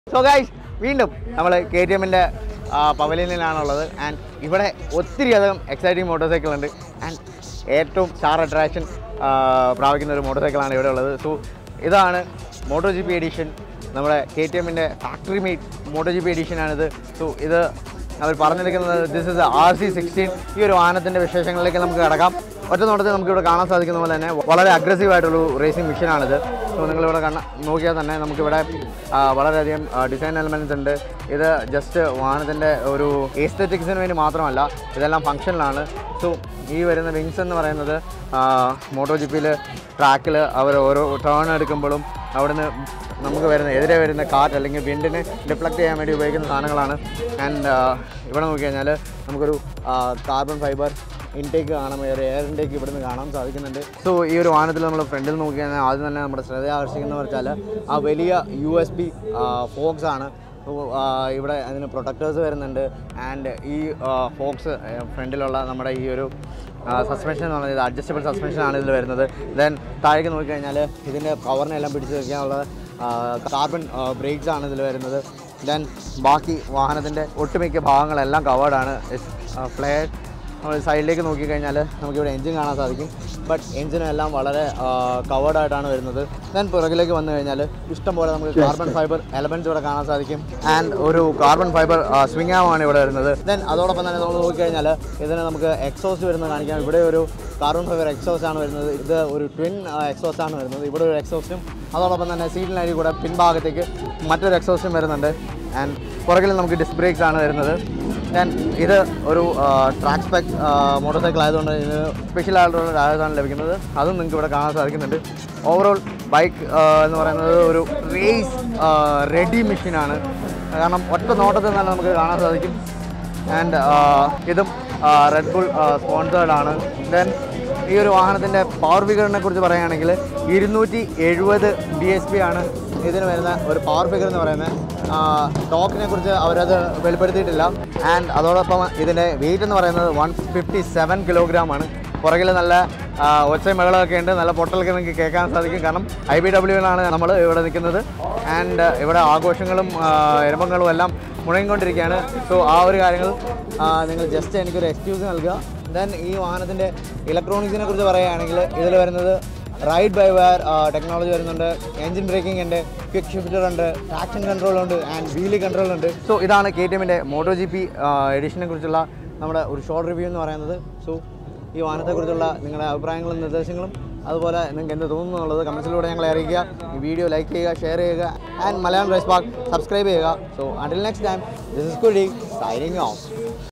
so guys വീണ്ടും നമ്മൾ K T എമ്മിൻ്റെ പവലിയനിലാണുള്ളത് ആൻഡ് ഇവിടെ ഒത്തിരി അധികം എക്സൈറ്റിംഗ് മോട്ടോർ സൈക്കിൾ ഉണ്ട് ആൻഡ് ഏറ്റവും സ്റ്റാർ അട്രാക്ഷൻ പ്രാപിക്കുന്ന ഒരു മോട്ടോർ സൈക്കിളാണ് ഇവിടെ ഉള്ളത് സോ ഇതാണ് മോട്ടോ ജി പി എഡിഷൻ നമ്മുടെ കെ ടി എമ്മിൻ്റെ factory made moto G P എഡിഷനാണിത് സോ ഇത് അവർ പറഞ്ഞിരിക്കുന്നത് this is R C sixteen ഈ ഒരു വാഹനത്തിൻ്റെ വിശേഷങ്ങളിലേക്ക് നമുക്ക് കിടക്കാം ഒറ്റ നോട്ടത്തിൽ നമുക്ക് ഇവിടെ കാണാൻ സാധിക്കുന്ന പോലെ തന്നെ വളരെ അഗ്രസീവ് ആയിട്ടുള്ളൊരു റേസിംഗ് മെഷീനാണിത് സോ നിങ്ങളിവിടെ കണ്ട നോക്കിയാൽ തന്നെ നമുക്കിവിടെ ആ, വളരെയധികം ഡിസൈൻ എലമെൻറ്റ്സ് ഉണ്ട് ഇത് ജസ്റ്റ് വാഹനത്തിൻ്റെ ഒരു എസ്തെറ്റിക്സിന് വേണ്ടി മാത്രമല്ല ഇതെല്ലാം ഫങ്ഷനിലാണ് സോ ഈ വരുന്ന വിങ്സ് എന്ന് പറയുന്നത് മോട്ടോ ജിപ്പിയിൽ ട്രാക്കിൽ അവർ ഓരോ ടേൺ എടുക്കുമ്പോഴും അവിടുന്ന് നമുക്ക് വരുന്ന എതിരെ വരുന്ന കാറ്റ് അല്ലെങ്കിൽ വിൻഡിനെ ഡിഫ്ലക്ട് ചെയ്യാൻ വേണ്ടി ഉപയോഗിക്കുന്ന സാധനങ്ങളാണ് ആൻഡ് ഇവിടെ നോക്കി കഴിഞ്ഞാൽ നമുക്കൊരു കാർബൺ ഫൈബർ ഇൻടേക്ക് കാണാം ഒരു എയർ ഇൻടേക്ക് ഇവിടുന്ന് കാണാൻ സാധിക്കുന്നുണ്ട് സോ ഈ ഒരു വാഹനത്തിൽ നമ്മൾ ഫ്രണ്ടിൽ നോക്കി കഴിഞ്ഞാൽ ആദ്യം തന്നെ നമ്മുടെ ശ്രദ്ധ ആകർഷിക്കുന്ന വെച്ചാൽ ആ വലിയ യു എസ് ബി ഫോക്സ് ആണ് സോ, ആ, ഇവിടെ അതിന് പ്രൊട്ടക്ടേഴ്സ് വരുന്നുണ്ട് ആൻഡ് ഈ ഫോക്സ് ഫ്രണ്ടിലുള്ള നമ്മുടെ ഈ ഒരു സസ്പെൻഷൻ എന്ന് പറയുന്നത് അഡ്ജസ്റ്റബിൾ സസ്പെൻഷൻ ആണ് ഇതിൽ വരുന്നത് ദെൻ താഴേക്ക് നോക്കിക്കഴിഞ്ഞാൽ ഇതിൻ്റെ പവറിനെല്ലാം പിടിച്ച് വയ്ക്കാനുള്ള കാർബൺ ബ്രേക്സ് ആണ് ഇതിൽ വരുന്നത് ദെൻ ബാക്കി വാഹനത്തിൻ്റെ ഒട്ടുമിക്ക ഭാഗങ്ങളെല്ലാം കവേർഡാണ് ഫ്ലെയർ നമ്മൾ സൈഡിലേക്ക് നോക്കിക്കഴിഞ്ഞാൽ നമുക്കിവിടെ എഞ്ചിൻ കാണാൻ സാധിക്കും ബട്ട് എഞ്ചിനും എല്ലാം വളരെ കവേർഡ് ആയിട്ടാണ് വരുന്നത് ദെൻ പുറകിലേക്ക് വന്നു കഴിഞ്ഞാൽ ഇഷ്ടംപോലെ നമുക്ക് കാർബൺ ഫൈബർ എലമെൻറ്റ്സ് ഇവിടെ കാണാൻ സാധിക്കും ആൻഡ് ഒരു കാർബൺ ഫൈബർ സ്വിംഗ് ആണ് ഇവിടെ വരുന്നത് ദെൻ അതോടൊപ്പം തന്നെ നമ്മൾ നോക്കിക്കഴിഞ്ഞാൽ ഇതിന് നമുക്ക് എക്സോസ്റ്റ് വരുന്നത് കാണിക്കാം ഇവിടെ ഒരു കാർബൺ ഫൈബർ എക്സോസ്റ്റ് ആണ് വരുന്നത് ഇത് ഒരു ട്വിൻ എക്സോസ്റ്റ് ആണ് വരുന്നത് ഇവിടെ ഒരു എക്സോസ്റ്റും അതോടൊപ്പം തന്നെ സീറ്റിനരി കൂടെ പിൻഭാഗത്തേക്ക് മറ്റൊരു എക്സോസ്റ്റും വരുന്നുണ്ട് ആൻഡ് പുറകിൽ നമുക്ക് ഡിസ്ക് ബ്രേക്സ് ആണ് വരുന്നത് ഞാൻ ഇത് ഒരു ട്രാക്ക് സ്പെക് മോട്ടോർ സൈക്കിൾ ആയതുകൊണ്ട് ഇതിന് സ്പെഷ്യൽ ആയിട്ടുള്ള രാജധാനം ലഭിക്കുന്നത് അതും നിങ്ങൾക്ക് ഇവിടെ കാണാൻ സാധിക്കുന്നുണ്ട് ഓവറോൾ ബൈക്ക് എന്ന് പറയുന്നത് ഒരു റേസ് റെഡി മെഷീനാണ് കാരണം ഒറ്റ നോട്ടത്തിൽ തന്നെ നമുക്ക് കാണാൻ സാധിക്കും ആൻഡ് ഇതും റെഡ് ബുൾ സ്പോൺസേർഡ് ആണ് ദെൻ ഈ ഒരു വാഹനത്തിൻ്റെ പവർ ഫിഗറിനെ കുറിച്ച് പറയുകയാണെങ്കിൽ ഇരുന്നൂറ്റി എഴുപത് ബി എസ് പി ആണ് ഇതിന് വരുന്ന ഒരു പവർ ഫിഗർ എന്ന് പറയുന്നത് ടോക്കിനെ കുറിച്ച് അവരത് വെളിപ്പെടുത്തിയിട്ടില്ല ആൻഡ് അതോടൊപ്പം ഇതിൻ്റെ വെയിറ്റ് എന്ന് പറയുന്നത് വൺ ഫിഫ്റ്റി സെവൻ കിലോഗ്രാം ആണ് പുറകിൽ നല്ല ആ, ഒച്ചയും മകളൊക്കെ ഉണ്ട് നല്ല പൊട്ടലൊക്കെ നിങ്ങൾക്ക് കേൾക്കാൻ സാധിക്കും കാരണം ഐ ബി ഡബ്ല്യുവിലാണ് നമ്മൾ ഇവിടെ നിൽക്കുന്നത് ആൻഡ് ഇവിടെ ആഘോഷങ്ങളും ആ, എരമ്പങ്ങളും എല്ലാം മുഴങ്ങിക്കൊണ്ടിരിക്കുകയാണ് സോ ആ ഒരു കാര്യങ്ങൾ ആ, നിങ്ങൾ ജസ്റ്റ് എനിക്കൊരു എക്സ്ക്യൂസ് നൽകുക ദെൻ ഈ വാഹനത്തിൻ്റെ ഇലക്ട്രോണിക്സിനെ കുറിച്ച് പറയുകയാണെങ്കിൽ ഇതിൽ വരുന്നത് റൈഡ് ബൈ വയർ ടെക്നോളജി വരുന്നുണ്ട് എഞ്ചിൻ ബ്രേക്കിംഗ് ഉണ്ട് ക്വിക്ക് ഷിഫ്റ്റർ ഉണ്ട് ട്രാക്ഷൻ കൺട്രോൾ ഉണ്ട് ആൻഡ് വീലി കൺട്രോൾ ഉണ്ട് സോ ഇതാണ് കെ ടി എമ്മിൻ്റെ മോട്ടോ ജി പി എഡിഷനെ കുറിച്ചുള്ള നമ്മുടെ ഒരു ഷോർട്ട് റിവ്യൂ എന്ന് പറയുന്നത് സോ ഈ വാഹനത്തെക്കുറിച്ചുള്ള നിങ്ങളുടെ അഭിപ്രായങ്ങളും നിർദ്ദേശങ്ങളും അതുപോലെ നിങ്ങൾക്ക് എന്ത് തോന്നുന്നു എന്നുള്ളത് കമൻസിലൂടെ ഞങ്ങളെ അറിയിക്കുക ഈ വീഡിയോ ലൈക്ക് ചെയ്യുക ഷെയർ ചെയ്യുക and Malayalam rice park subscribe ചെയ്യുക so until next time this is കുഡി സൈനിങ് ഓഫ്